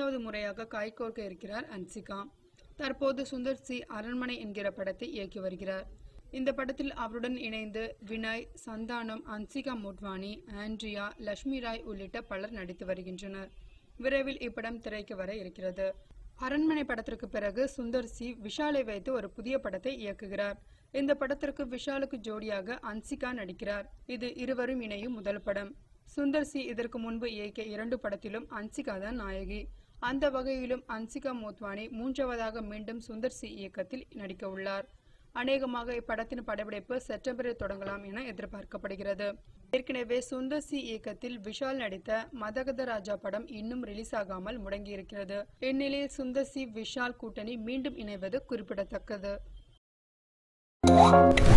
மூன்றாவது முறையாக கைகோர்க்க இருக்கிறார் அன்சிகா தற்போது சுந்தர் சி அரண்மனை என்கிற படத்தை இயக்கி வருகிறார் இந்த படத்தில் அவருடன் இணைந்து வினய் சந்தானம் அன்சிகா மோட்வானி ஆண்ட்ரியா லட்சுமி ராய் உள்ளிட்ட பலர் நடித்து வருகின்றனர் விரைவில் இப்படம் திரைக்கு வர இருக்கிறது அரண்மனை படத்திற்கு பிறகு சுந்தர் சி விஷாலை வைத்து ஒரு புதிய படத்தை இயக்குகிறார் இந்த படத்திற்கு விஷாலுக்கு ஜோடியாக அன்சிகா நடிக்கிறார் இது இருவரும் இணையும் முதல் படம் சுந்தர் சி இதற்கு முன்பு இயக்கிய இரண்டு படத்திலும் அன்சிகா தான் நாயகி அந்த வகையிலும் அன்சிகா மோத்வானி மூன்றாவதாக மீண்டும் சுந்தர் சி இயக்கத்தில் நடிக்க உள்ளார் அநேகமாக இப்படத்தின் படப்பிடிப்பு செப்டம்பரில் தொடங்கலாம் என எதிர்பார்க்கப்படுகிறது ஏற்கனவே சுந்தர் சி இயக்கத்தில் விஷால் நடித்த மதகத ராஜா படம் இன்னும் ரிலீஸ் ஆகாமல் முடங்கியிருக்கிறது இந்நிலையில் சுந்தர் சி விஷால் கூட்டணி மீண்டும் இணைவது குறிப்பிடத்தக்கது